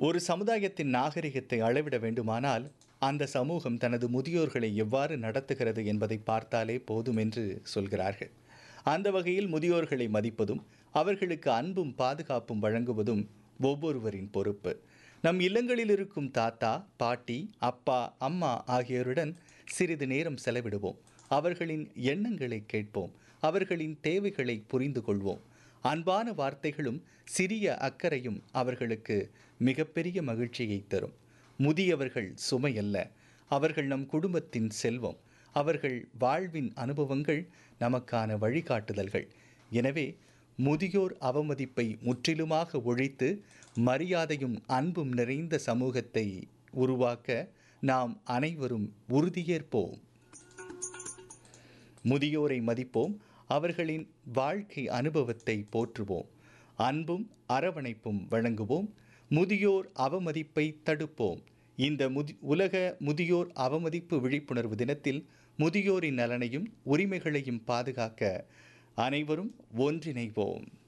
ஒரு சமுதாயத்தின் நாகரிகத்தை அளவிட வேண்டுமானால் அந்த சமூகம் தனது முதியோர்களை எவ்வாறு நடத்துகிறது என்பதை பார்த்தாலே போதும் என்று சொல்கிறார்கள் அந்த வகையில் முதியோர்களை மதிப்பதும் அவர்களுக்கு அன்பும் பாதுகாப்பும் வழங்குவதும் ஒவ்வொருவரின் பொறுப்பு நம் இல்லங்களில் இருக்கும் தாத்தா பாட்டி அப்பா அம்மா ஆகியோருடன் சிறிது நேரம் செலவிடுவோம் அவர்களின் எண்ணங்களை கேட்போம் அவர்களின் தேவைகளை புரிந்து கொள்வோம் அன்பான வார்த்தைகளும் சிறிய அக்கறையும் அவர்களுக்கு மிகப்பெரிய மகிழ்ச்சியை தரும் முதியவர்கள் சுமையல்ல அவர்கள் நம் குடும்பத்தின் செல்வம் அவர்கள் வாழ்வின் அனுபவங்கள் நமக்கான வழிகாட்டுதல்கள் எனவே முதியோர் அவமதிப்பை முற்றிலுமாக ஒழித்து மரியாதையும் அன்பும் நிறைந்த சமூகத்தை உருவாக்க நாம் அனைவரும் உறுதியேற்போம் முதியோரை மதிப்போம் அவர்களின் வாழ்க்கை அனுபவத்தை போற்றுவோம் அன்பும் அரவணைப்பும் வழங்குவோம் முதியோர் அவமதிப்பை தடுப்போம் இந்த முதி உலக முதியோர் அவமதிப்பு விழிப்புணர்வு தினத்தில் முதியோரின் நலனையும் உரிமைகளையும் பாதுகாக்க அனைவரும் ஒன்றிணைவோம்